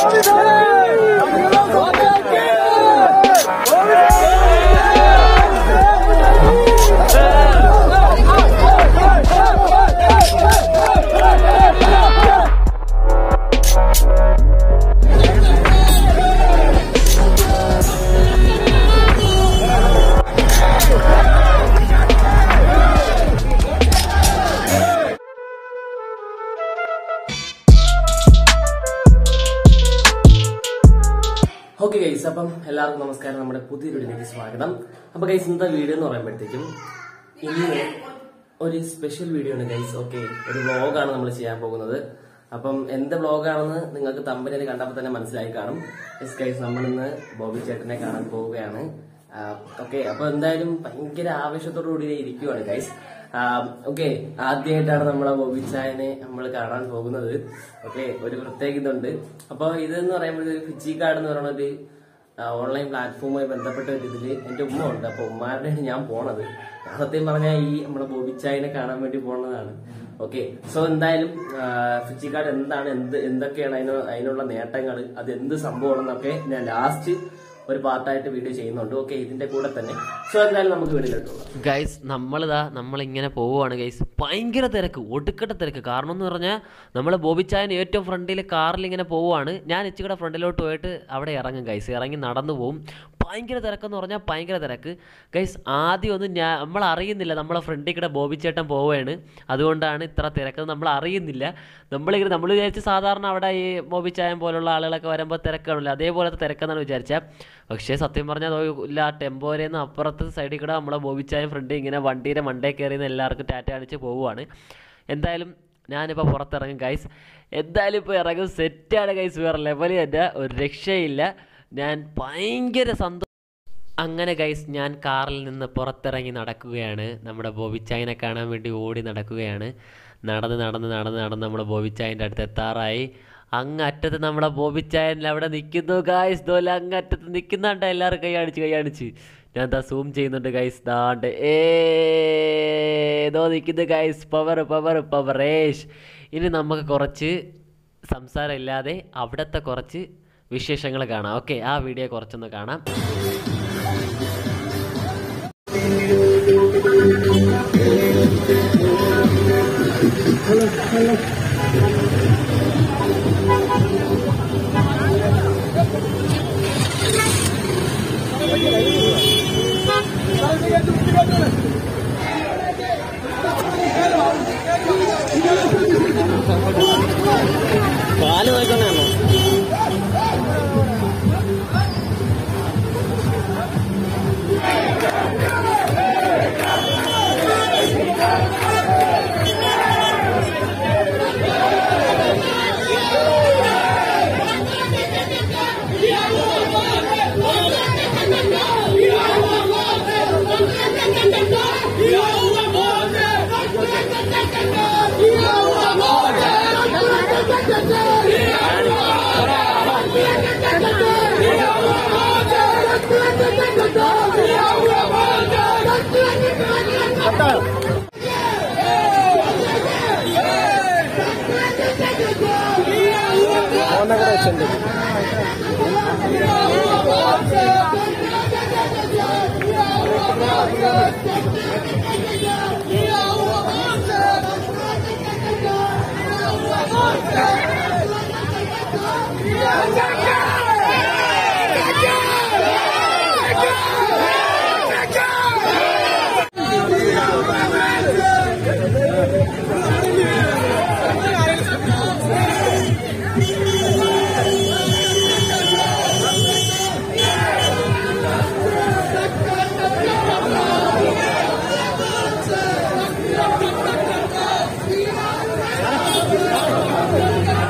Okay guys അപ്പം എല്ലാവർക്കും നമസ്കാരം നമ്മുടെ പുതിയൊരു വീഡിയോയിലേക്ക് സ്വാഗതം അപ്പൊ ഗൈസ് ഇന്നത്തെ വീഡിയോ എന്ന് പറയുമ്പോഴത്തേക്കും ഇന്ന് ഒരു സ്പെഷ്യൽ വീഡിയോ ആണ് ഗൈസ് ഓക്കെ ഒരു വ്ളോഗാണ് നമ്മൾ ചെയ്യാൻ പോകുന്നത് അപ്പം എന്ത് വ്ളോഗാണെന്ന് നിങ്ങൾക്ക് തമ്പനിയിൽ കണ്ടപ്പോൾ തന്നെ മനസ്സിലായി കാണും യെസ് ഗൈസ് നമ്മൾ ഇന്ന് ബോബി ചേട്ടനെ കാണാൻ പോവുകയാണ് ഓക്കെ അപ്പൊ എന്തായാലും ഭയങ്കര ആവേശത്തോടു കൂടി ഇരിക്കുവാണ് ഗൈസ് ഓക്കെ ആദ്യമായിട്ടാണ് നമ്മളെ ബോബി ചായനെ നമ്മൾ കാണാൻ പോകുന്നത് ഓക്കെ ഒരു പ്രത്യേക ഇതുണ്ട് അപ്പൊ ഇതെന്ന് പറയുമ്പോൾ ഫിജി കാർഡ് എന്ന് പറയുന്ന ഒരു ഓൺലൈൻ പ്ലാറ്റ്ഫോമുമായി ബന്ധപ്പെട്ട ഒരു ഇതില് എന്റെ ഉമ്മ ഉണ്ട് അപ്പൊ ഉമ്മാരുടെയാണ് ഞാൻ പോണത് ഞാൻ സത്യം പറഞ്ഞാൽ ഈ നമ്മുടെ ബോബി ചായനെ കാണാൻ വേണ്ടി പോണതാണ് ഓക്കെ സോ എന്തായാലും ഫിജി കാർഡ് എന്താണ് എന്ത് എന്തൊക്കെയാണ് അതിന് അതിനുള്ള നേട്ടങ്ങൾ അത് എന്ത് സംഭവമാണെന്നൊക്കെ ഞാൻ ലാസ്റ്റ് ഒരു പാർട്ടായിട്ട് വീഡിയോ ചെയ്യുന്നുണ്ട് ഓക്കെ ഇതിന്റെ കൂടെ തന്നെ സോ എന്തായാലും നമുക്ക് വീഡിയോയിലോട്ട് പോകാം ഗൈസ് നമ്മളിതാ നമ്മളിങ്ങനെ പോവുകയാണ് ഗൈസ് ഭയങ്കര തിരക്ക് ഒടുക്കത്തെ തിരക്ക് കാരണം എന്ന് പറഞ്ഞാൽ നമ്മൾ ബോബിച്ചായൻ ഏറ്റവും ഫ്രണ്ടിൽ കാറിൽ ഇങ്ങനെ പോവുകയാണ് ഞാൻ ഇച്ചിയുടെ ഫ്രണ്ടിലോട്ട് പോയിട്ട് അവിടെ ഇറങ്ങും ഗൈസ് ഇറങ്ങി നടന്നു പോവും ഭയങ്കര തിരക്കെന്ന് പറഞ്ഞാൽ ഭയങ്കര തിരക്ക് ഗൈസ് ആദ്യം ഒന്നും ഞാൻ നമ്മൾ അറിയുന്നില്ല നമ്മളെ ഫ്രണ്ടിൽ കൂടെ ബോബിച്ചേട്ടൻ പോവുകയാണ് അതുകൊണ്ടാണ് ഇത്ര തിരക്കെന്ന് നമ്മൾ അറിയുന്നില്ല നമ്മളിങ്ങനെ നമ്മൾ വിചാരിച്ച് സാധാരണ അവിടെ ഈ ബോബിച്ചായൻ പോലുള്ള ആളുകളൊക്കെ വരുമ്പോൾ തിരക്കാണല്ലോ അതേപോലത്തെ തിരക്കെന്നാണ് വിചാരിച്ചത് പക്ഷേ സത്യം പറഞ്ഞാൽ അതോ ഇല്ല ടെമ്പോരേന്ന് അപ്പുറത്തെ സൈഡിൽ കൂടെ നമ്മളെ ബോബിച്ചായൻ ഫ്രണ്ട് ഇങ്ങനെ വണ്ടിയുടെ മണ്ടേ കയറിയെന്ന് എല്ലാവർക്കും ടാറ്റ കാണിച്ച് പോവുകയാണ് എന്തായാലും ഞാനിപ്പോൾ പുറത്തിറങ്ങും ഗൈസ് എന്തായാലും ഇപ്പോൾ ഇറങ്ങും സെറ്റാണ് ഗൈസ് വേറെ ലെവൽ തന്നെ ഒരു രക്ഷയില്ല ഞാൻ ഭയങ്കര സന്തോഷം അങ്ങനെ ഗൈസ് ഞാൻ കാറിൽ നിന്ന് പുറത്തിറങ്ങി നടക്കുകയാണ് നമ്മുടെ ബോബിച്ചായനെ കാണാൻ വേണ്ടി ഓടി നടക്കുകയാണ് നടന്ന് നടന്ന് നടന്ന് നടന്ന് നമ്മുടെ ബോബിച്ചായൻ്റെ അടുത്ത് എത്താറായി അങ്ങറ്റത്ത് നമ്മുടെ ബോബിച്ചായൻ അവിടെ നിൽക്കുന്നു ഗായ്സ് ദോല അങ്ങറ്റത്ത് നിൽക്കുന്നുണ്ട് എല്ലാവരും കൈ കാണിച്ച് കൈ കാണിച്ച് ഞാൻ എന്താ സൂം ചെയ്യുന്നുണ്ട് ഗൈസ് ദാണ്ട് ഏതോ നിൽക്കുന്നു ഗൈസ് പവർ പവർ പവറേഷ് ഇനി നമുക്ക് കുറച്ച് സംസാരം ഇല്ലാതെ അവിടുത്തെ കുറച്ച് വിശേഷങ്ങൾ കാണാം ഓക്കെ ആ വീഡിയോ കുറച്ചൊന്ന് കാണാം പാല് നോക്കണോ Thank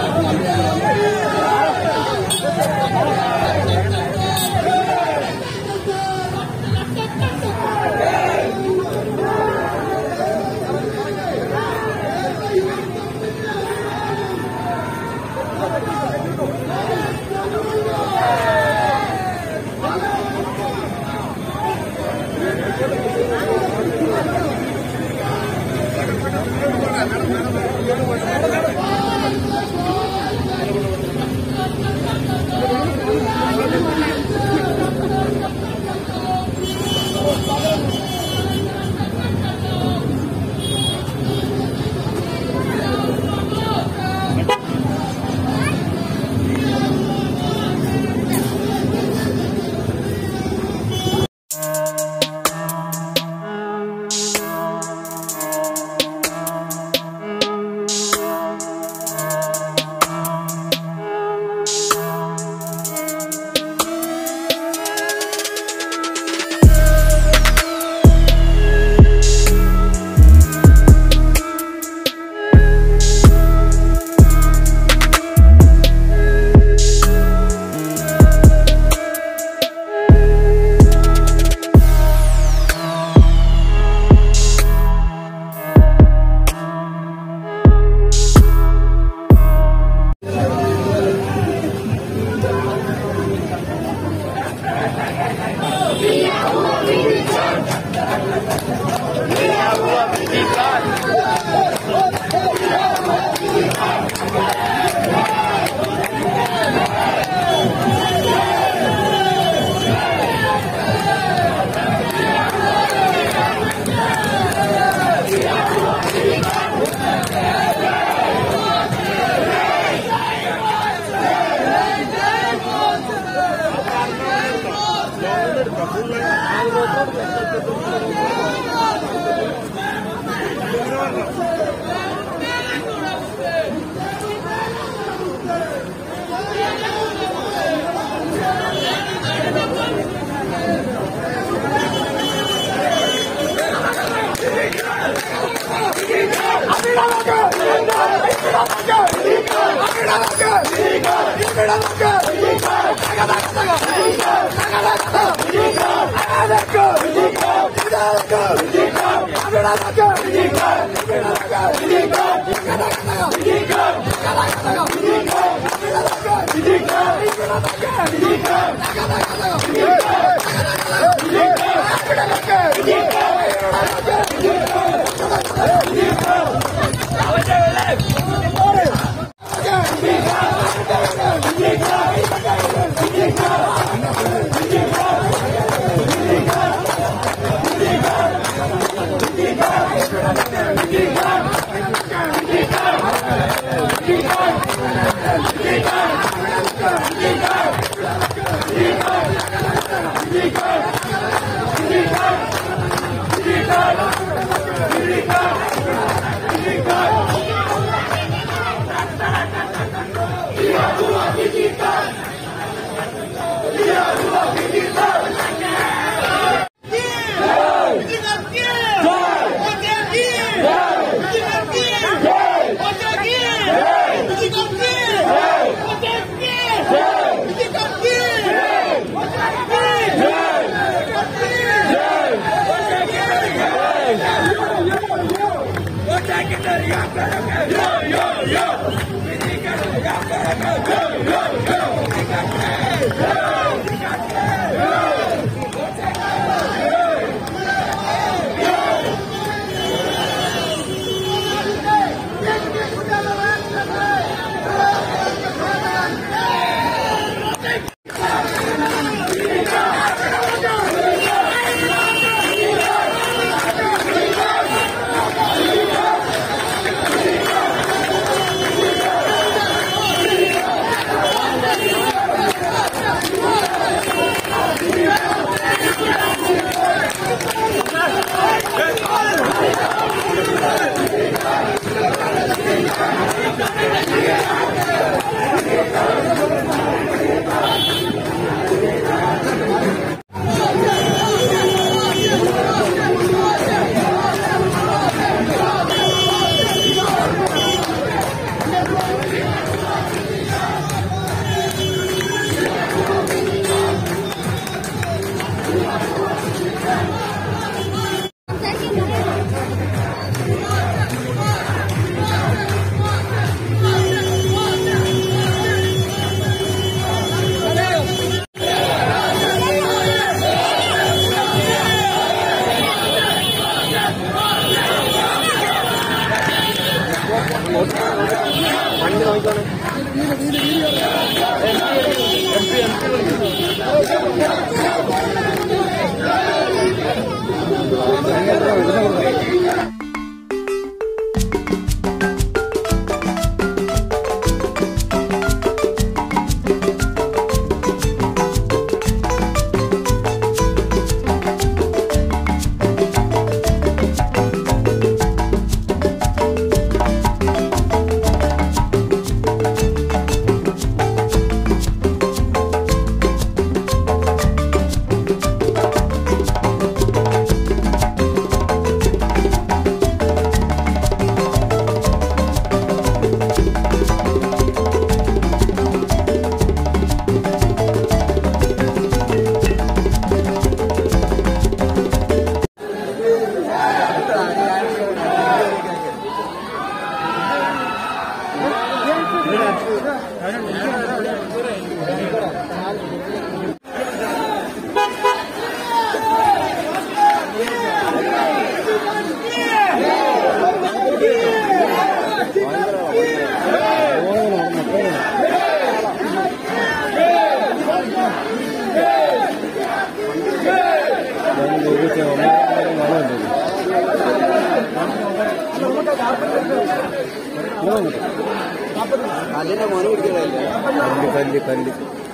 അതിന്റെ മോനെ പിടിക്കലല്ലേ കല്ല് കല്ല്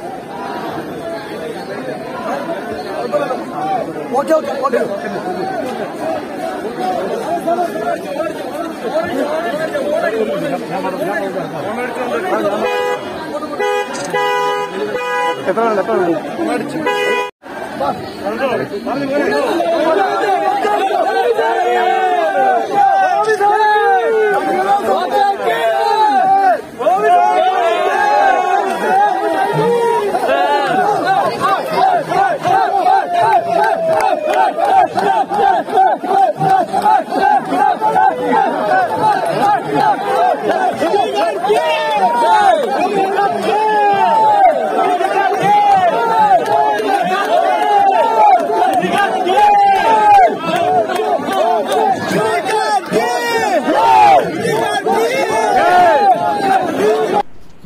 ഓക്കെ ഓക്കെ ഓക്കെ എത്ര ഉണ്ട് എത്ര ഉണ്ട് ഓ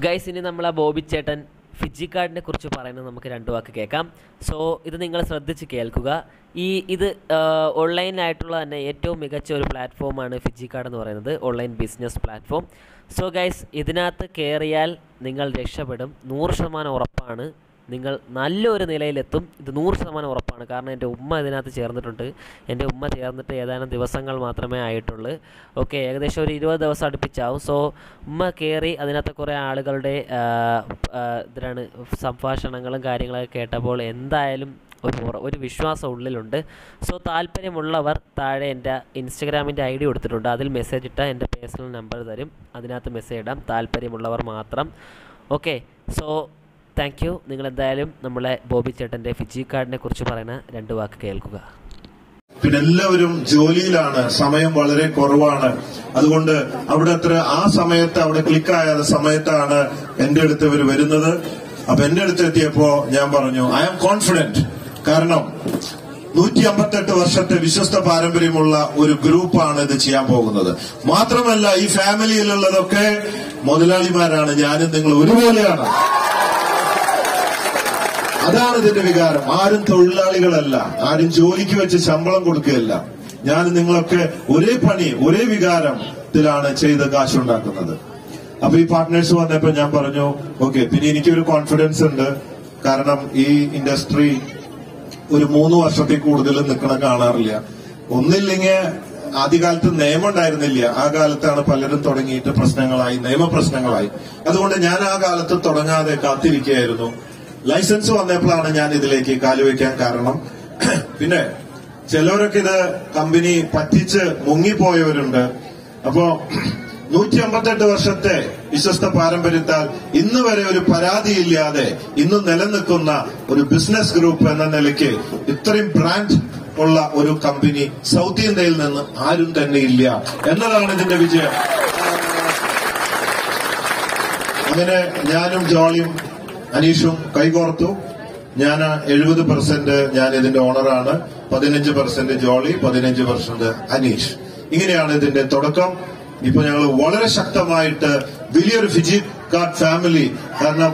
ഗൈസ് ഇനി നമ്മൾ ആ ബോബി ചേട്ടൻ ഫിജി കാർഡിനെ കുറിച്ച് പറയുന്നത് നമുക്ക് രണ്ട് വാക്ക് കേൾക്കാം സോ ഇത് നിങ്ങൾ ശ്രദ്ധിച്ച് കേൾക്കുക ഈ ഇത് ഓൺലൈനായിട്ടുള്ള തന്നെ ഏറ്റവും മികച്ച ഒരു പ്ലാറ്റ്ഫോമാണ് ഫിജി കാർഡ് എന്ന് പറയുന്നത് online business platform so guys ഇതിനകത്ത് കയറിയാൽ നിങ്ങൾ രക്ഷപ്പെടും നൂറ് ശതമാനം ഉറപ്പാണ് നിങ്ങൾ നല്ലൊരു നിലയിലെത്തും ഇത് നൂറ് ശതമാനം ഉറപ്പാണ് കാരണം എൻ്റെ ഉമ്മ ഇതിനകത്ത് ചേർന്നിട്ടുണ്ട് എൻ്റെ ഉമ്മ ചേർന്നിട്ട് ഏതാനും ദിവസങ്ങൾ മാത്രമേ ആയിട്ടുള്ളൂ ഓക്കെ ഏകദേശം ഒരു ഇരുപത് ദിവസം അടുപ്പിച്ചാവും സോ ഉമ്മ കയറി അതിനകത്ത് കുറേ ആളുകളുടെ ആ, ആ, ഇതിലാണ് സംഭാഷണങ്ങളും കാര്യങ്ങളൊക്കെ കേട്ടപ്പോൾ എന്തായാലും ഒരു ഉറ- ഒരു വിശ്വാസം ഉള്ളിലുണ്ട് സോ താല്പര്യമുള്ളവർ താഴെ എൻ്റെ ഇൻസ്റ്റഗ്രാമിൻ്റെ ഐ ഡി കൊടുത്തിട്ടുണ്ട് അതിൽ മെസ്സേജ് ഇട്ടാൽ എൻ്റെ പേഴ്സണൽ നമ്പർ തരും അതിനകത്ത് മെസ്സേജ് ഇടാം താല്പര്യമുള്ളവർ മാത്രം ഓക്കെ സോ താങ്ക് യു നിങ്ങൾ എന്തായാലും നമ്മളെ ബോബി ചേട്ടൻ്റെ ഫിജി കാർഡിനെ കുറിച്ച് പറയുന്ന രണ്ട് വാക്ക് കേൾക്കുക പിന്നെ എല്ലാവരും ജോലിയിലാണ് സമയം വളരെ കുറവാണ് അതുകൊണ്ട് അവിടെ അത്ര ആ സമയത്ത് അവിടെ ക്ലിക്കായ സമയത്താണ് എന്റെ അടുത്ത് ഇവർ വരുന്നത് അപ്പൊ എന്റെ അടുത്ത് എത്തിയപ്പോ ഞാൻ പറഞ്ഞു ഐ ആം കോൺഫിഡന്റ് കാരണം നൂറ്റി അമ്പത്തെട്ട് വർഷത്തെ വിശ്വസ്ത പാരമ്പര്യമുള്ള ഒരു ഗ്രൂപ്പാണ് ഇത് ചെയ്യാൻ പോകുന്നത് മാത്രമല്ല ഈ ഫാമിലിയിലുള്ളതൊക്കെ മുതലാളിമാരാണ് ഞാനും നിങ്ങൾ ഒരുപോലെയാണ് അതാണ് ഇതിന്റെ വികാരം ആരും തൊഴിലാളികളല്ല ആരും ജോലിക്ക് വെച്ച് ശമ്പളം കൊടുക്കുകയല്ല ഞാൻ നിങ്ങളൊക്കെ ഒരേ പണി ഒരേ വികാരത്തിലാണ് ചെയ്ത് കാശുണ്ടാക്കുന്നത് അപ്പൊ ഈ പാർട്ട്നേഴ്സ് വന്നപ്പോ ഞാൻ പറഞ്ഞു ഓക്കെ പിന്നെ എനിക്കൊരു കോൺഫിഡൻസ് ഉണ്ട് കാരണം ഈ ഇൻഡസ്ട്രി ഒരു മൂന്ന് വർഷത്തിൽ കൂടുതൽ നിൽക്കണ കാണാറില്ല ഒന്നില്ലെങ്കിൽ ആദ്യകാലത്ത് നിയമം ഉണ്ടായിരുന്നില്ല ആ കാലത്താണ് പലരും തുടങ്ങിയിട്ട് പ്രശ്നങ്ങളായി നിയമപ്രശ്നങ്ങളായി അതുകൊണ്ട് ഞാൻ ആ കാലത്ത് തുടങ്ങാതെ കാത്തിരിക്കുകയായിരുന്നു ലൈസൻസ് വന്നപ്പോഴാണ് ഞാൻ ഇതിലേക്ക് കാലുവെക്കാൻ കാരണം പിന്നെ ചിലവരൊക്കെ ഇത് കമ്പനി പറ്റിച്ച് മുങ്ങിപ്പോയവരുണ്ട് അപ്പോ നൂറ്റി അമ്പത്തെട്ട് വർഷത്തെ വിശ്വസ്ത പാരമ്പര്യത്താൽ ഇന്ന് വരെ ഒരു പരാതിയില്ലാതെ ഇന്ന് നിലനിൽക്കുന്ന ഒരു ബിസിനസ് ഗ്രൂപ്പ് എന്ന നിലയ്ക്ക് ഇത്രയും ബ്രാൻഡ് ഉള്ള ഒരു കമ്പനി സൗത്ത് ഇന്ത്യയിൽ നിന്ന് ആരും തന്നെ ഇല്ല എന്നതാണ് ഇതിന്റെ വിജയം അങ്ങനെ ഞാനും ജോളിയും അനീഷും കൈകോർത്തു ഞാൻ എഴുപത് പെർസെന്റ് ഞാൻ ഇതിന്റെ ഓണറാണ് പതിനഞ്ച് പെർസെന്റ് ജോളി പതിനഞ്ച് പെർസെന്റ് അനീഷ് ഇങ്ങനെയാണ് ഇതിന്റെ തുടക്കം ഇപ്പൊ ഞങ്ങൾ വളരെ ശക്തമായിട്ട് വലിയൊരു ഫിജി കാർഡ് ഫാമിലി കാരണം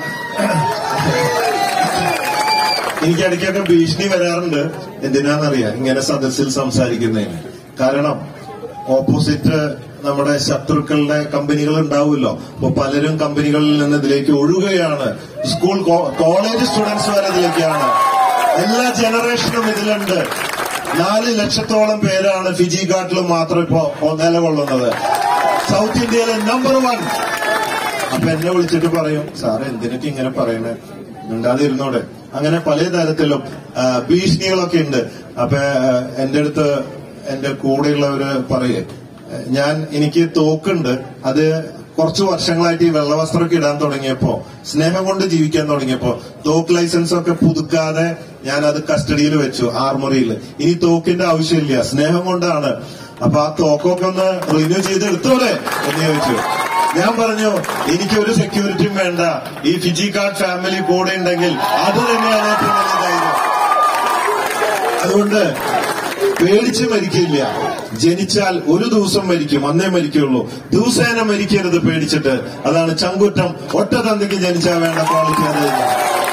എനിക്ക് ഇടയ്ക്കൊക്കെ ഭീഷണി വരാറുണ്ട് എന്തിനാന്നറിയാം ഇങ്ങനെ സദസ്സിൽ സംസാരിക്കുന്നതിന് കാരണം ഓപ്പോസിറ്റ് നമ്മുടെ ശത്രുക്കളുടെ കമ്പനികൾ ഉണ്ടാവുമല്ലോ അപ്പൊ പലരും കമ്പനികളിൽ നിന്ന് ഇതിലേക്ക് ഒഴുകുകയാണ് സ്കൂൾ കോ- കോളേജ് സ്റ്റുഡൻസ് വരെ ഇതിലേക്കാണ് എല്ലാ ജനറേഷനും ഇതിലുണ്ട് നാല് ലക്ഷത്തോളം പേരാണ് ഫിജി ഘാട്ടിൽ മാത്രം ഇപ്പോ നിലകൊള്ളുന്നത് സൗത്ത് ഇന്ത്യയിലെ നമ്പർ വൺ അപ്പൊ എന്നെ വിളിച്ചിട്ട് പറയും സാറ് എന്തിനൊക്കെ ഇങ്ങനെ പറയണേ മിണ്ടാതെ ഇരുന്നോടെ അങ്ങനെ പല തരത്തിലും ആ, ഭീഷണികളൊക്കെ ഉണ്ട് അപ്പൊ ആ, എന്റെ അടുത്ത് എന്റെ കൂടെയുള്ളവര് പറയേ ഞാൻ എനിക്ക് തോക്കുണ്ട് അത് കുറച്ച് വർഷങ്ങളായിട്ട് ഈ വെള്ളവസ്ത്രമൊക്കെ ഇടാൻ തുടങ്ങിയപ്പോ സ്നേഹം കൊണ്ട് ജീവിക്കാൻ തുടങ്ങിയപ്പോ തോക്ക് ലൈസൻസ് ഒക്കെ പുതുക്കാതെ ഞാൻ അത് കസ്റ്റഡിയിൽ വെച്ചു ആർമറിയിൽ ഇനി തോക്കിന്റെ ആവശ്യമില്ല സ്നേഹം കൊണ്ടാണ് അപ്പൊ ആ തോക്കൊക്കെ ഒന്ന് റിന്യൂ ചെയ്ത് എടുത്തോടെ എന്ന് ചോദിച്ചു ഞാൻ പറഞ്ഞു എനിക്ക് ഒരു സെക്യൂരിറ്റിയും വേണ്ട ഈ ഫിജി കാർഡ് ഫാമിലി കൂടെ ഉണ്ടെങ്കിൽ അത് തന്നെയാണ് ഏറ്റവും വലിയ ധൈര്യം അതുകൊണ്ട് പേടിച്ച് മരിക്കില്ല ജനിച്ചാൽ ഒരു ദിവസം മരിക്കും അന്നേ മരിക്കുള്ളൂ ദിവസേന മരിക്കരുത് പേടിച്ചിട്ട് അതാണ് ചങ്കുറ്റം ഒറ്റ തന്തയ്ക്ക് ജനിച്ചാൽ വേണ്ട ക്വാളിറ്റി അത് തന്നെയാണ്.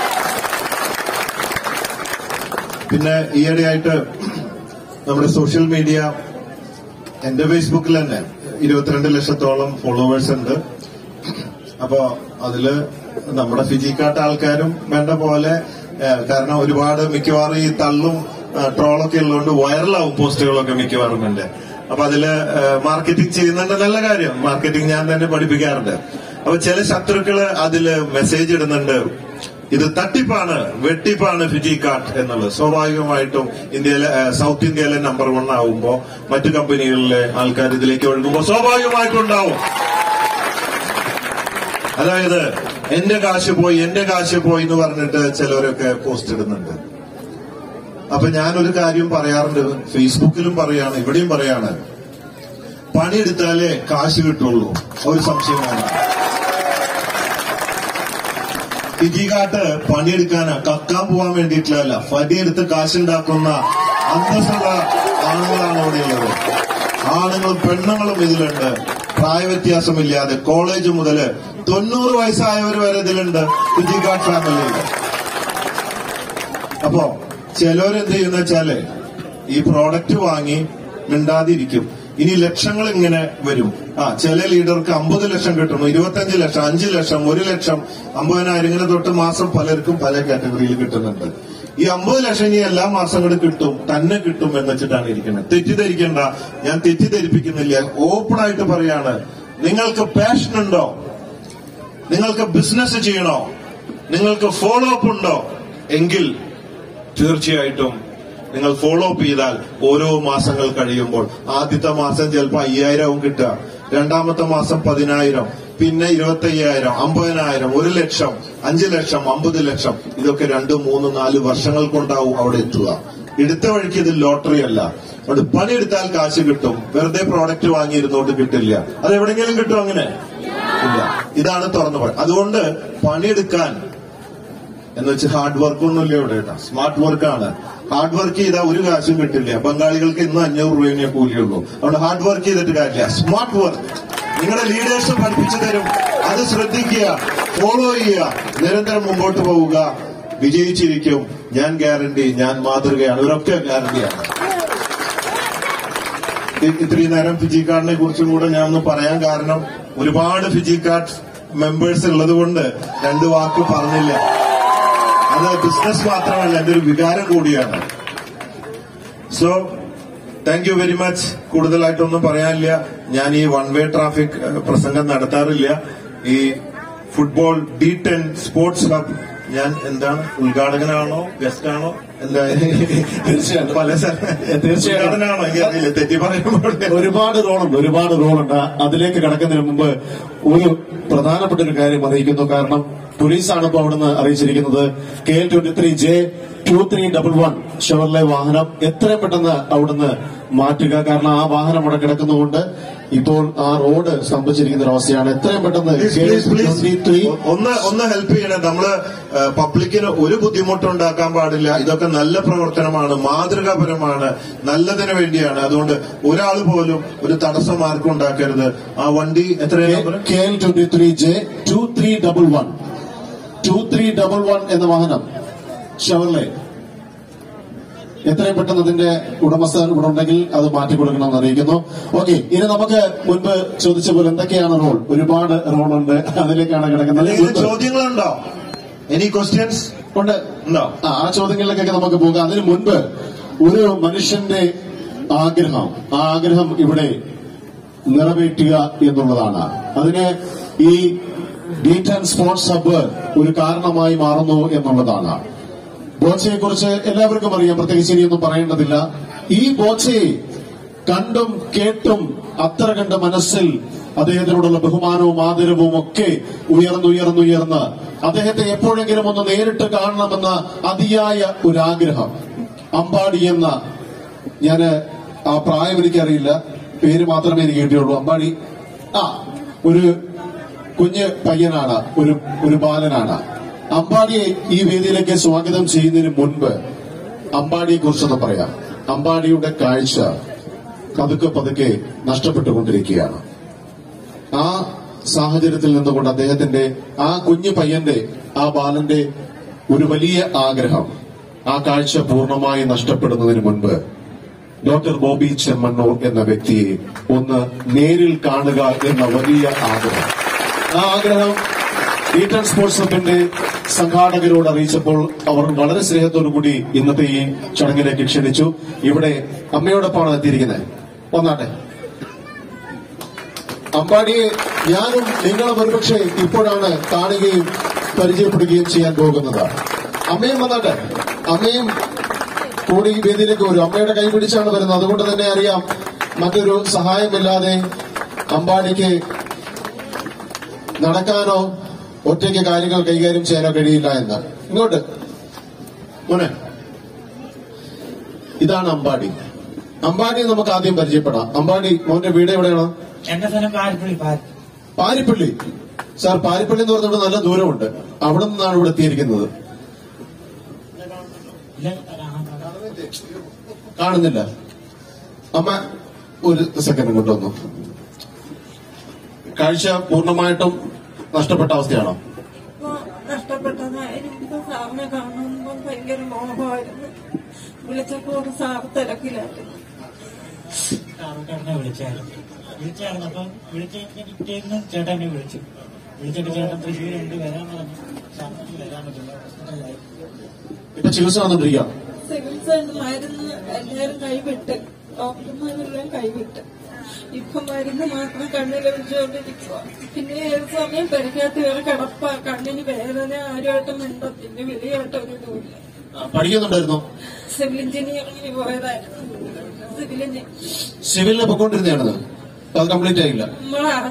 പിന്നെ ഈയിടെയായിട്ട് നമ്മുടെ സോഷ്യൽ മീഡിയ എന്റെ ഫേസ്ബുക്കിൽ തന്നെ ഇരുപത്തിരണ്ട് ലക്ഷത്തോളം ഫോളോവേഴ്സ് ഉണ്ട് അപ്പോ അതില് നമ്മുടെ ഫിജിക്കാട്ട ആൾക്കാരും വേണ്ട പോലെ ഏഹ്, കാരണം ഒരുപാട് മിക്കവാറും ഈ തള്ളും ഏഹ്, ട്രോളൊക്കെ ഉള്ളതുകൊണ്ട് വൈറലാവും പോസ്റ്റുകളൊക്കെ മിക്കവാറും ഉണ്ട് അപ്പൊ അതില് മാർക്കറ്റിംഗ് ചെയ്യുന്നുണ്ട് നല്ല കാര്യം മാർക്കറ്റിംഗ് ഞാൻ തന്നെ പഠിപ്പിക്കാറുണ്ട് അപ്പൊ ചില ശത്രുക്കള് അതില് മെസ്സേജ് ഇടുന്നുണ്ട് ഇത് തട്ടിപ്പാണ് വെട്ടിപ്പാണ് ഫിജി കാർട്ട് എന്നുള്ളത് സ്വാഭാവികമായിട്ടും ഇന്ത്യയിലെ ഏഹ്, സൗത്ത് ഇന്ത്യയിലെ നമ്പർ വൺ ആവുമ്പോ മറ്റു കമ്പനികളിലെ ആൾക്കാർ ഇതിലേക്ക് ഒഴുകുമ്പോൾ സ്വാഭാവികമായിട്ടും ഉണ്ടാവും അതായത് എന്റെ കാശ് പോയി എന്റെ കാശ് പോയി എന്ന് പറഞ്ഞിട്ട് ചിലവരൊക്കെ പോസ്റ്റ് ഇടുന്നുണ്ട് അപ്പൊ ഞാനൊരു കാര്യം പറയാറുണ്ട് ഫേസ്ബുക്കിലും പറയാണ് ഇവിടെയും പറയാണ് പണിയെടുത്താലേ കാശ് കിട്ടുള്ളൂ ഒരു സംശയം വേണ്ട ഫിജികാട്ട് പണിയെടുക്കാനാ കക്കാൻ പോവാൻ വേണ്ടിയിട്ടില്ല പണിയെടുത്ത് കാശുണ്ടാക്കുന്ന അന്തസ്സുള്ള ആണുങ്ങളാണ് ഇവിടെയുള്ളത് ആണുങ്ങളും പെണ്ണുങ്ങളും ഇതിലുണ്ട് പ്രായവ്യത്യാസമില്ലാതെ കോളേജ് മുതല് തൊണ്ണൂറ് വയസ്സായവർ വരെ ഇതിലുണ്ട് ഫിജിക്കാർഡ് ഫാമിലിയിൽ അപ്പോ ചിലവരെന്ത് ചെയ്യുന്ന വെച്ചാല് ഈ പ്രോഡക്റ്റ് വാങ്ങി മിണ്ടാതിരിക്കും ഇനി ലക്ഷങ്ങൾ ഇങ്ങനെ വരും ആ ചില ലീഡർക്ക് അമ്പത് ലക്ഷം കിട്ടുന്നു ഇരുപത്തഞ്ച് ലക്ഷം അഞ്ച് ലക്ഷം ഒരു ലക്ഷം അമ്പതിനായിരം ഇങ്ങനെ തൊട്ട് മാസം പലർക്കും പല കാറ്റഗറിയിൽ കിട്ടുന്നുണ്ട് ഈ അമ്പത് ലക്ഷം ഇനി എല്ലാ മാസങ്ങളും കിട്ടും തന്നെ കിട്ടും എന്ന് വെച്ചിട്ടാണ് ഇരിക്കുന്നത് തെറ്റിദ്ധരിക്കണ്ട ഞാൻ തെറ്റിദ്ധരിപ്പിക്കുന്നില്ല ഓപ്പൺ ആയിട്ട് പറയാണ് നിങ്ങൾക്ക് പാഷൻ ഉണ്ടോ നിങ്ങൾക്ക് ബിസിനസ് ചെയ്യണോ നിങ്ങൾക്ക് ഫോളോ അപ്പ് ഉണ്ടോ എങ്കിൽ തീർച്ചയായിട്ടും നിങ്ങൾ ഫോളോ അപ്പ് ചെയ്താൽ ഓരോ മാസങ്ങൾ കഴിയുമ്പോൾ ആദ്യത്തെ മാസം ചിലപ്പോൾ അയ്യായിരവും കിട്ടുക രണ്ടാമത്തെ മാസം പതിനായിരം പിന്നെ ഇരുപത്തി അയ്യായിരം അമ്പതിനായിരം ഒരു ലക്ഷം അഞ്ച് ലക്ഷം അമ്പത് ലക്ഷം ഇതൊക്കെ രണ്ട് മൂന്ന് നാല് വർഷങ്ങൾ കൊണ്ടാവും അവിടെ എത്തുക എടുത്ത വഴിക്ക് ഇത് ലോട്ടറി അല്ല അതുകൊണ്ട് പണിയെടുത്താൽ കാശ് കിട്ടും വെറുതെ പ്രോഡക്റ്റ് വാങ്ങിയിരുന്നോണ്ട് കിട്ടില്ല അത് എവിടെയെങ്കിലും കിട്ടും അങ്ങനെ ഇല്ല ഇതാണ് തുറന്നു പറയുന്നത് അതുകൊണ്ട് പണിയെടുക്കാൻ എന്ന് വെച്ച് ഹാർഡ് വർക്ക് ഒന്നുമില്ല ഇവിടെ കേട്ടോ സ്മാർട്ട് വർക്കാണ് ഹാർഡ് വർക്ക് ചെയ്താൽ ഒരു കാശും കിട്ടില്ല ബംഗാളികൾക്ക് ഇന്ന് അഞ്ഞൂറ് രൂപയെ കൂലിയുള്ളൂ അതുകൊണ്ട് ഹാർഡ് വർക്ക് ചെയ്തിട്ട് കാര്യമില്ല സ്മാർട്ട് വർക്ക് നിങ്ങളുടെ ലീഡേഴ്സ് പഠിപ്പിച്ചു തരും അത് ശ്രദ്ധിക്കുക ഫോളോ ചെയ്യുക നിരന്തരം മുമ്പോട്ട് പോവുക വിജയിച്ചിരിക്കും ഞാൻ ഗ്യാരണ്ടി ഞാൻ മാതൃകയാണ് ഇവരൊക്കെ ഗ്യാരണ്ടിയാണ് ഇ- ഇത്രയും നേരം ഫിജി കാർഡിനെ കുറിച്ചും കൂടെ ഞാൻ ഒന്ന് പറയാൻ കാരണം ഒരുപാട് ഫിജി കാർഡ് മെമ്പേഴ്സ് ഉള്ളത് കൊണ്ട് രണ്ട് വാക്ക് പറഞ്ഞില്ല അത് ബിസിനസ് മാത്രമല്ല എന്റെ ഒരു വികാരം കൂടിയാണ് so thank you very much കൂടുതലായിട്ടൊന്നും പറയാനില്ല ഞാൻ ഈ വൺ വേ ട്രാഫിക് ഏഹ്, പ്രസംഗം നടത്താറില്ല ഈ football D ten sports hub ഞാൻ എന്താണ് ഉദ്ഘാടകനാണോ ഗസ്റ്റ് ആണോ എന്താ തീർച്ചയായിട്ടും. പല സ്ഥല- തീർച്ചയായിട്ടും. ഉദ്ഘാടകനാണോ എനിക്കറിയില്ല തെറ്റി പറയുമ്പോൾ ഒരുപാട് റോളുണ്ട് ഒരുപാട് റോളുണ്ട് അതിലേക്ക് കടക്കുന്നതിന് മുമ്പ് ഒരു പ്രധാനപ്പെട്ട ഒരു കാര്യം അറിയിക്കുന്നു കാരണം പോലീസാണ് ഇപ്പോൾ അവിടുന്ന് അറിയിച്ചിരിക്കുന്നത് K L twenty three J two three double one Chevrolet വാഹനം എത്രയും പെട്ടെന്ന് അവിടുന്ന് മാറ്റുക കാരണം ആ വാഹനം അവിടെ കിടക്കുന്നതുകൊണ്ട് ഇപ്പോൾ ആ റോഡ് സ്തംഭിച്ചിരിക്കുന്ന ഒരു അവസ്ഥയാണ് എത്രയും പെട്ടെന്ന് please K L please please twenty three ഒന്ന് ഒന്ന് ഹെൽപ്പ് ചെയ്യണേ നമ്മള് ഏഹ്, പബ്ലിക്കിന് ഒരു ബുദ്ധിമുട്ടുണ്ടാക്കാൻ പാടില്ല ഇതൊക്കെ നല്ല പ്രവർത്തനമാണ് മാതൃകാപരമാണ് നല്ലതിന് വേണ്ടിയാണ് അതുകൊണ്ട് ഒരാൾ പോലും ഒരു തടസ്സം ആർക്കും ഉണ്ടാക്കരുത് ആ വണ്ടി എത്രയാണ് number K L twenty three J two three double one two three double one എന്ന വാഹനം ഷവർലെ എത്രയും പെട്ടെന്ന് അതിന്റെ ഉടമസ്ഥൻ ഇവിടെ ഉണ്ടെങ്കിൽ അത് മാറ്റി കൊടുക്കണമെന്ന് അറിയിക്കുന്നു ഓക്കെ ഇനി നമുക്ക് മുൻപ് ചോദിച്ച പോലെ എന്തൊക്കെയാണ് റോൾ ഒരുപാട് റോൾ ഉണ്ട് അതിലേക്കാണ് കിടക്കുന്നത് അല്ലെങ്കിൽ മുൻപ് ചോദ്യങ്ങളുണ്ടോ എനി ക്വസ്റ്റ്യൻസ് ഉണ്ട് ഉണ്ടോ ആ ആ ചോദ്യങ്ങളിലേക്കൊക്കെ നമുക്ക് പോകാം അതിനു മുൻപ് ഒരു മനുഷ്യന്റെ ആഗ്രഹം ആ ആഗ്രഹം ഇവിടെ നിറവേറ്റുക എന്നുള്ളതാണ് അതിന് ഈ ബീറ്റ് ആൻഡ് സ്പോർട്സ് ഹബ്ബ് ഒരു കാരണമായി മാറുന്നു എന്നുള്ളതാണ് ബോച്ചയെ കുറിച്ച് എല്ലാവർക്കും അറിയാം പ്രത്യേകിച്ച് ഇനിയൊന്നും പറയേണ്ടതില്ല ഈ ബോച്ചയെ കണ്ടും കേട്ടും അത്ര കണ്ട് മനസ്സിൽ അദ്ദേഹത്തിനോടുള്ള ബഹുമാനവും ആദരവും ഒക്കെ ഉയർന്നുയർന്നുയർന്ന് അദ്ദേഹത്തെ എപ്പോഴെങ്കിലും ഒന്ന് നേരിട്ട് കാണണമെന്ന അതിയായ ഒരു ആഗ്രഹം അമ്പാടി എന്ന ഞാന് ആ പ്രായം എനിക്കറിയില്ല പേര് മാത്രമേ എനിക്ക് കിട്ടിയുള്ളൂ അമ്പാടി ആ ഒരു കുഞ്ഞ് പയ്യനാണ് ഒരു ഒരു ബാലനാണ് അമ്പാടിയെ ഈ വേദിയിലേക്ക് സ്വാഗതം ചെയ്യുന്നതിന് മുൻപ് അമ്പാടിയെ കുറിച്ചൊന്ന് പറയാം അമ്പാടിയുടെ കാഴ്ച പതുക്കെ പതുക്കെ നഷ്ടപ്പെട്ടുകൊണ്ടിരിക്കുകയാണ് ആ സാഹചര്യത്തിൽ നിന്നുകൊണ്ട് അദ്ദേഹത്തിന്റെ ആ കുഞ്ഞു പയ്യന്റെ ആ ബാലന്റെ ഒരു വലിയ ആഗ്രഹം ആ കാഴ്ച പൂർണ്ണമായി നഷ്ടപ്പെടുന്നതിന് മുൻപ് ഡോക്ടർ ബോബി ചെമ്മണ്ണൂർ എന്ന വ്യക്തിയെ ഒന്ന് നേരിൽ കാണുക എന്ന വലിയ ആഗ്രഹം ആ ആഗ്രഹം ഈട്ടൺ സ്പോർട്സ് ക്ലബിന്റെ സംഘാടകരോട് അറിയിച്ചപ്പോൾ അവർ വളരെ സ്നേഹത്തോടു കൂടി ഇന്നത്തെ ഈ ചടങ്ങിലേക്ക് ക്ഷണിച്ചു ഇവിടെ അമ്മയോടൊപ്പമാണ് എത്തിയിരിക്കുന്നത് വന്നാട്ടെ അമ്പാടിയെ ഞാനും നിങ്ങളും ഒരുപക്ഷെ ഇപ്പോഴാണ് കാണുകയും പരിചയപ്പെടുകയും ചെയ്യാൻ പോകുന്നത് അമ്മയും വന്നാട്ടെ അമ്മയും കൂടി ഈ വേദിയിലേക്ക് വരും അമ്മയുടെ കൈ പിടിച്ചാണ് വരുന്നത് അതുകൊണ്ട് തന്നെ അറിയാം മറ്റൊരു സഹായമില്ലാതെ അമ്പാടിക്ക് നടക്കാനോ ഒറ്റയ്ക്ക് കാര്യങ്ങൾ കൈകാര്യം ചെയ്യാനോ കഴിയില്ല എന്ന് ഇങ്ങോട്ട് മോനെ ഇതാണ് അമ്പാടി അമ്പാടി നമുക്ക് ആദ്യം പരിചയപ്പെടാം അമ്പാടി മോന്റെ വീട് എവിടെയാണ് എന്റെ സ്ഥലം പാരിപ്പള്ളി പാരി പാരിപ്പള്ളി സാർ പാരിപ്പള്ളി എന്ന് പറഞ്ഞിട്ട് നല്ല ദൂരമുണ്ട് അവിടെ നിന്നാണ് ഇവിടെ എത്തിയിരിക്കുന്നത് കാണുന്നില്ല അമ്മ ഒരു സെക്കൻഡ് ഇങ്ങോട്ട് വന്നു കാഴ്ച പൂർണ്ണമായിട്ടും നഷ്ടപ്പെട്ട അവസ്ഥയാണോ ഇപ്പൊ നഷ്ടപ്പെട്ടതായിരുന്നു സാറിനെ കാണുമ്പോൾ ഭയങ്കര മോഹമായിരുന്നു വിളിച്ചപ്പോൾ സാർ തിരക്കിലായിരുന്നു ചേട്ടനെ വിളിച്ചായിരുന്നു വിളിച്ചായിരുന്നു അപ്പം വിളിച്ച് പിറ്റേന്ന് ചേട്ടനെ വിളിച്ചു വിളിച്ചിട്ട് ചേട്ടൻ തൃശ്ശൂരുണ്ട് വരാൻ പറഞ്ഞു സാറിന് വരാൻ പറ്റില്ല ഹോസ്പിറ്റലിലായി ഇപ്പൊ ചികിത്സ വന്നിട്ടിരിക്കുക സിവിൽ സൈഡ് മരുന്ന് എല്ലാവരും കൈവിട്ട് ഡോക്ടർമാരെല്ലാം കൈവിട്ട് ഇപ്പൊ മരുന്ന് മാത്രം കണ്ണിൽ ഒഴിച്ചുകൊണ്ടിരിക്കുക പിന്നെ ഏത് സമയം പെരക്കകത്ത് കയറി കിടപ്പ കണ്ണിന് വേദന ആരുമായിട്ട് മിണ്ടത്തിന് വെളിയായിട്ട് ഒരു ഇതുമില്ല പഠിക്കുന്നുണ്ടായിരുന്നോ സിവിൽ എഞ്ചിനീയറിംഗിന് പോയതായിരുന്നു സിവിൽ എഞ്ചിനീയർ സിവിലിന് പൊക്കോണ്ടിരുന്നതാണത് അപ്പൊ അത് കംപ്ലീറ്റ് ആയില്ല നമ്മളറിഞ്ഞു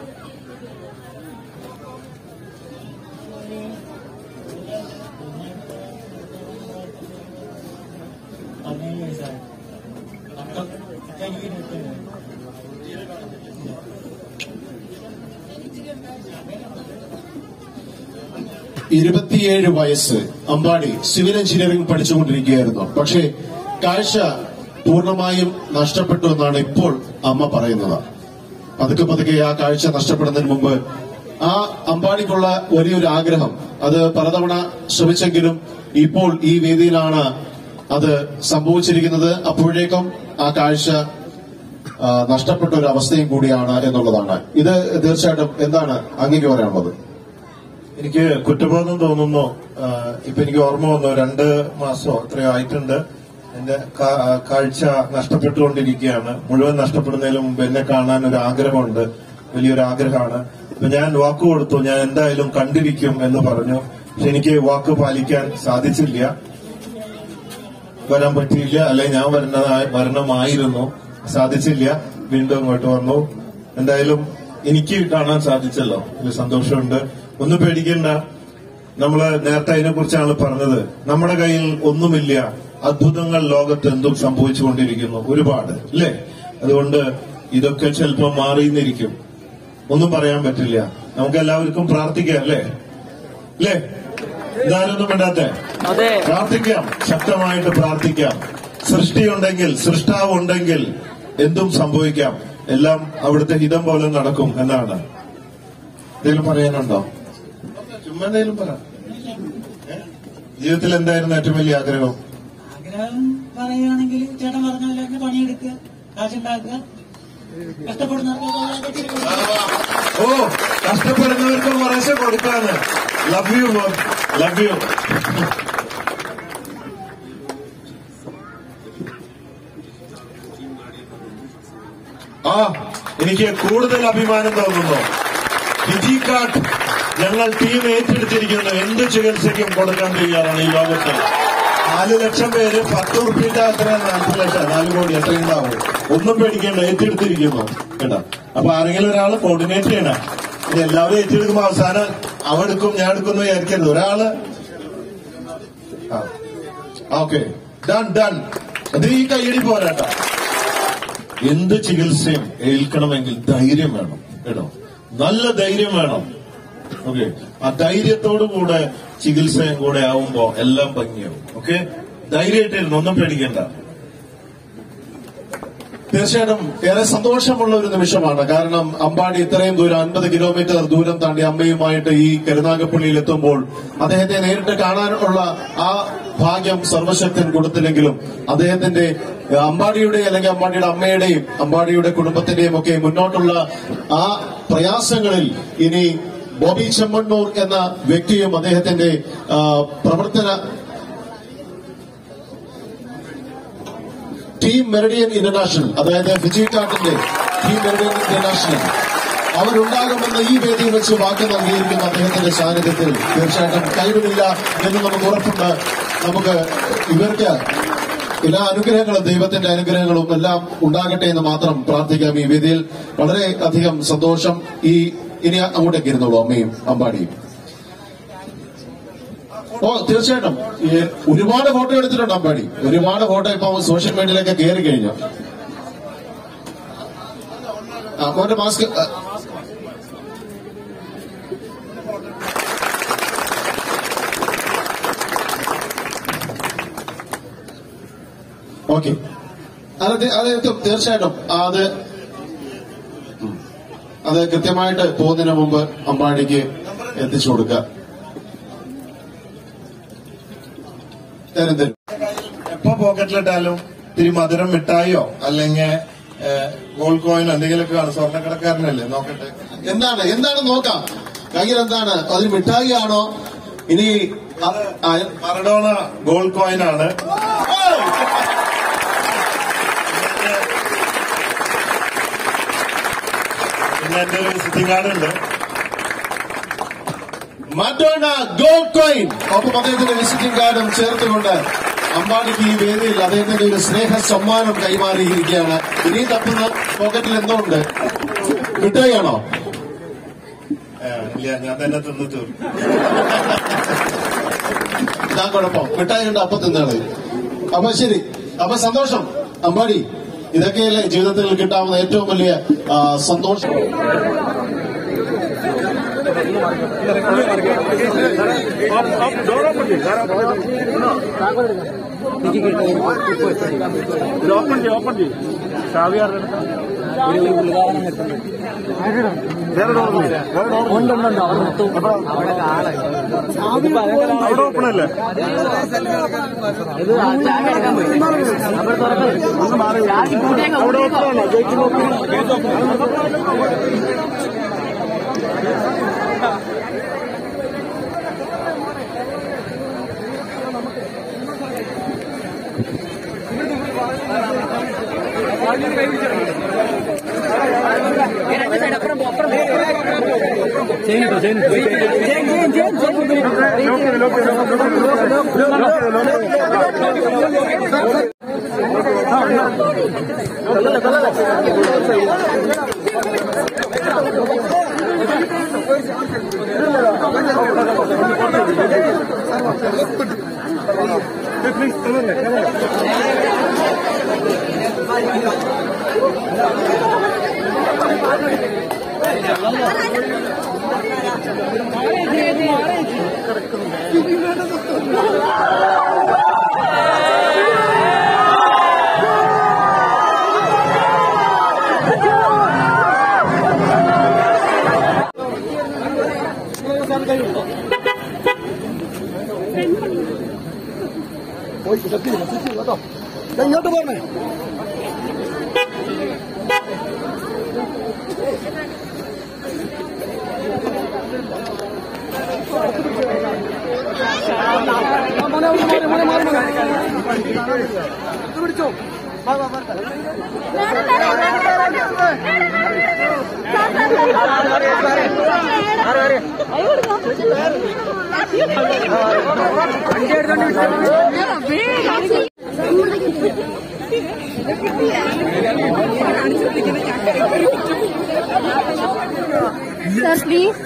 പതിനേഴ് വയസ്സായി അപ്പം എനിക്ക് ഇരുപത്തേഴ് ഇരുപത്തിയേഴ് വയസ്സ് അമ്പാടി സിവിൽ എഞ്ചിനീയറിംഗ് പഠിച്ചുകൊണ്ടിരിക്കുകയായിരുന്നു പക്ഷേ കാഴ്ച പൂർണ്ണമായും നഷ്ടപ്പെട്ടു എന്നാണ് ഇപ്പോൾ അമ്മ പറയുന്നത് പതുക്കെ പതുക്കെ ആ കാഴ്ച നഷ്ടപ്പെടുന്നതിന് മുമ്പ് ആ അമ്പാടിക്കുള്ള വലിയൊരു ആഗ്രഹം അത് പലതവണ ശ്രമിച്ചെങ്കിലും ഇപ്പോൾ ഈ വേദിയിലാണ് അത് സംഭവിച്ചിരിക്കുന്നത് അപ്പോഴേക്കും ആ കാഴ്ച ആ, നഷ്ടപ്പെട്ട ഒരു അവസ്ഥയും കൂടിയാണ് എന്നുള്ളതാണ് ഇത് തീർച്ചയായിട്ടും എന്താണ് അങ്ങേക്ക് പറയാനുള്ളത് എനിക്ക് കുറ്റബോധം തോന്നുന്നു ആ, ഇപ്പൊ എനിക്ക് ഓർമ്മ വന്നു രണ്ട് മാസമോ എത്രയോ ആയിട്ടുണ്ട് എന്റെ കാ- ആ, കാഴ്ച നഷ്ടപ്പെട്ടുകൊണ്ടിരിക്കുകയാണ് മുഴുവൻ നഷ്ടപ്പെടുന്നതിന് മുമ്പ് എന്നെ കാണാൻ ഒരു ആഗ്രഹമുണ്ട് വലിയൊരു ആഗ്രഹമാണ് അപ്പൊ ഞാൻ വാക്ക് കൊടുത്തു ഞാൻ എന്തായാലും കണ്ടിരിക്കും എന്ന് പറഞ്ഞു പക്ഷെ എനിക്ക് വാക്ക് പാലിക്കാൻ സാധിച്ചില്ല വരാൻ പറ്റിയില്ല അല്ലെ ഞാൻ വരണ വരണമായിരുന്നു സാധിച്ചില്ല വീണ്ടും ഇങ്ങോട്ട് വന്നു എന്തായാലും എനിക്ക് കാണാൻ സാധിച്ചല്ലോ ഒരു സന്തോഷമുണ്ട് ഒന്നും പേടിക്കണ്ട നമ്മള് നേരത്തെ അതിനെ കുറിച്ചാണ് പറഞ്ഞത് നമ്മുടെ കയ്യിൽ ഒന്നുമില്ല അത്ഭുതങ്ങൾ ലോകത്ത് എന്തും സംഭവിച്ചുകൊണ്ടിരിക്കുന്നു ഒരുപാട് അല്ലേ അതുകൊണ്ട് ഇതൊക്കെ ചിലപ്പോൾ മാറിയെന്നിരിക്കും ഒന്നും പറയാൻ പറ്റില്ല നമുക്ക് എല്ലാവർക്കും പ്രാർത്ഥിക്കാം അല്ലേ അല്ലേ ഇതാരൊന്നും വേണ്ടാത്തെ അതെ പ്രാർത്ഥിക്കാം ശക്തമായിട്ട് പ്രാർത്ഥിക്കാം സൃഷ്ടിയുണ്ടെങ്കിൽ സൃഷ്ടാവ് ഉണ്ടെങ്കിൽ എന്തും സംഭവിക്കാം എല്ലാം അവിടുത്തെ ഹിതം പോലെ നടക്കും എന്നാണ് എന്തെങ്കിലും പറയാനുണ്ടോ ചുമ്മാ എന്തെങ്കിലും പറ ഏ? ജീവിതത്തിൽ എന്തായിരുന്നു ഏറ്റവും വലിയ ആഗ്രഹം ആഗ്രഹം പറയുകയാണെങ്കിൽ ചേട്ടൻ പറഞ്ഞ പോലെ തന്നെ പണിയെടുക്കുക കാശുണ്ടാക്കുക കഷ്ടപ്പെടുന്നവർക്ക് ഓ കഷ്ടപ്പെടുന്നവർക്ക് കുറേശ്ശെ കൊടുക്കാന്ന് ലവ് യു ലവ് യു ആ എനിക്ക് കൂടുതൽ അഭിമാനം തോന്നുന്നു ഫിജി കാർഡ് ഞങ്ങൾ ടീം ഏറ്റെടുത്തിരിക്കുന്നു എന്ത് ചികിത്സയ്ക്കും കൊടുക്കാൻ തയ്യാറാണ് ഈ ലോകത്ത് നാല് ലക്ഷം പേര് പത്ത് ഉറുപ്പിന്റെ അത്ര നാല് ലക്ഷം നാല് കോടി എത്രയുണ്ടാവും ഒന്നും പേടിക്കേണ്ട ഏറ്റെടുത്തിരിക്കുന്നു കേട്ടോ അപ്പൊ ആരെങ്കിലും ഒരാൾ കോർഡിനേറ്റ് ചെയ്യണം ഇത് എല്ലാവരും ഏറ്റെടുക്കുമ്പോ അവസാനം അവൻ എടുക്കും ഞാൻ എടുക്കുന്നു വിചാരിക്കരുത് ഒരാള് ഓക്കെ ഡൺ ഡൺ അത് ഈ കയ്യടി പോരാട്ടോ എന്ത് ചികിത്സയും ഏൽക്കണമെങ്കിൽ ധൈര്യം വേണം കേട്ടോ നല്ല ധൈര്യം വേണം ഓക്കെ ആ ധൈര്യത്തോടു കൂടെ ചികിത്സയും കൂടെ ആവുമ്പോ എല്ലാം ഭംഗിയാവും ഓക്കെ ധൈര്യമായിട്ടിരുന്നു ഒന്നും പേടിക്കണ്ട തീർച്ചയായിട്ടും ഏറെ സന്തോഷമുള്ള ഒരു നിമിഷമാണ് കാരണം അമ്പാടി ഇത്രയും ദൂരം അൻപത് കിലോമീറ്റർ ദൂരം താണ്ടി അമ്മയുമായിട്ട് ഈ കരുനാഗപ്പള്ളിയിൽ എത്തുമ്പോൾ അദ്ദേഹത്തെ നേരിട്ട് കാണാനുള്ള ആ ഭാഗ്യം സർവശക്തൻ കൊടുത്തില്ലെങ്കിലും അദ്ദേഹത്തിന്റെ ഏഹ്, അമ്പാടിയുടെ അല്ലെങ്കിൽ അമ്പാടിയുടെ അമ്മയുടെയും അമ്പാടിയുടെ കുടുംബത്തിന്റെയും ഒക്കെ മുന്നോട്ടുള്ള ആ പ്രയാസങ്ങളിൽ ഇനി ബോബി ചെമ്മണ്ണൂർ എന്ന വ്യക്തിയും അദ്ദേഹത്തിന്റെ ആ, പ്രവർത്തന ടീം മെറിഡിയൻ ഇന്റർനാഷണൽ അതായത് ഫിജി കാർട്ടിന്റെ ടീം മെറിഡിയൻ ഇന്റർനാഷണൽ അവരുണ്ടാകുമെന്ന് ഈ വേദിയിൽ വെച്ച് വാക്ക് നൽകിയിരിക്കുന്ന അദ്ദേഹത്തിന്റെ സാന്നിധ്യത്തിൽ തീർച്ചയായിട്ടും കൈവിടില്ല എന്ന് നമുക്ക് ഉറപ്പുണ്ട് നമുക്ക് ഇവർക്ക് എല്ലാ അനുഗ്രഹങ്ങളും ദൈവത്തിന്റെ അനുഗ്രഹങ്ങളും എല്ലാം ഉണ്ടാകട്ടെ എന്ന് മാത്രം പ്രാർത്ഥിക്കാം ഈ വേദിയിൽ വളരെ അധികം സന്തോഷം ഈ ഇനി അങ്ങോട്ടേക്ക് ഇരുന്നുള്ളൂ അമ്മയും അമ്പാടിയും ഓ തീർച്ചയായിട്ടും ഈ ഒരുപാട് ഫോട്ടോ എടുത്തിട്ടുണ്ട് അമ്പാടി ഒരുപാട് ഫോട്ടോ ഇപ്പൊ സോഷ്യൽ മീഡിയയിലൊക്കെ കയറി കഴിഞ്ഞു ആ മോന്റെ മാസ്ക് ആ, ഓക്കെ അത് തി- അത് തി- തീർച്ചയായിട്ടും അത് ഉം. അത് കൃത്യമായിട്ട് പോകുന്നതിന് മുമ്പ് അമ്പാടിക്ക് എത്തിച്ചു കൊടുക്കുക തരും തരും എപ്പോ പോക്കറ്റിലിട്ടാലും ഇത്തിരി മധുരം മിഠായിയോ അല്ലെങ്കിൽ ഗോൾഡ് കോയിനോ എന്തെങ്കിലുമൊക്കെ കാണും സ്വർണ്ണക്കടക്കാരനല്ലേ നോക്കട്ടെ എന്താണ് എന്താണ് നോക്കാം കയ്യിൽ എന്താണ് അതിന് മിഠായി ആണോ ഇനി അത് മറഡോണ ഗോൾഡ് കോയിൻ ആണ് പിന്നെ എന്റെ ഒരു വിസിറ്റിംഗ് കാർഡ് ഉണ്ട് മറ്റോണ ഗോൾഡ് കോയിൻ ഒപ്പം അദ്ദേഹത്തിന്റെ വിസിറ്റിംഗ് കാർഡും ചേർത്തുകൊണ്ട് അമ്പാടിക്ക് ഈ വേദിയിൽ അദ്ദേഹത്തിന്റെ ഒരു സ്നേഹ സമ്മാനം കൈമാറിയിരിക്കുകയാണ് ഇനി തപ്പുന്ന പോക്കറ്റിൽ എന്തോ ഉണ്ട് മിഠായിയാണോ ഏ, ഇല്ല ഞാൻ തന്നെ തിന്നു തീർന്നു ഇതാ കുഴപ്പം മിഠായി ഉണ്ട് അപ്പം തിന്നാണ് അപ്പൊ ശരി അപ്പൊ സന്തോഷം അമ്പാടി ഇതൊക്കെയല്ലേ ജീവിതത്തിൽ കിട്ടാവുന്ന ഏറ്റവും വലിയ ആ, സന്തോഷം ഓപ്പൺ ചെയ്യും ഓപ്പൺ ചെയ്യും ഷാവിയാർ വേറെ ഡോർ അവിടെ ഓപ്പൺ അല്ലേ അവിടെ ഓപ്പൺ ആണോ ഗേറ്റ് ഓപ്പൺ ഇങ്ങോട്ട് പോരണേ പിടിച്ചോ sir please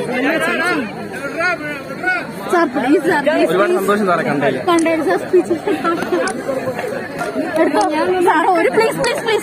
sir please sir please ഒരുപാട് സന്തോഷം സാറെ കണ്ടേല് കണ്ടേല് സാർ സ്പീച്ച് എടുത്തോ സാർ ഒരു പ്ലീസ് പ്ലീസ് പ്ലീസ്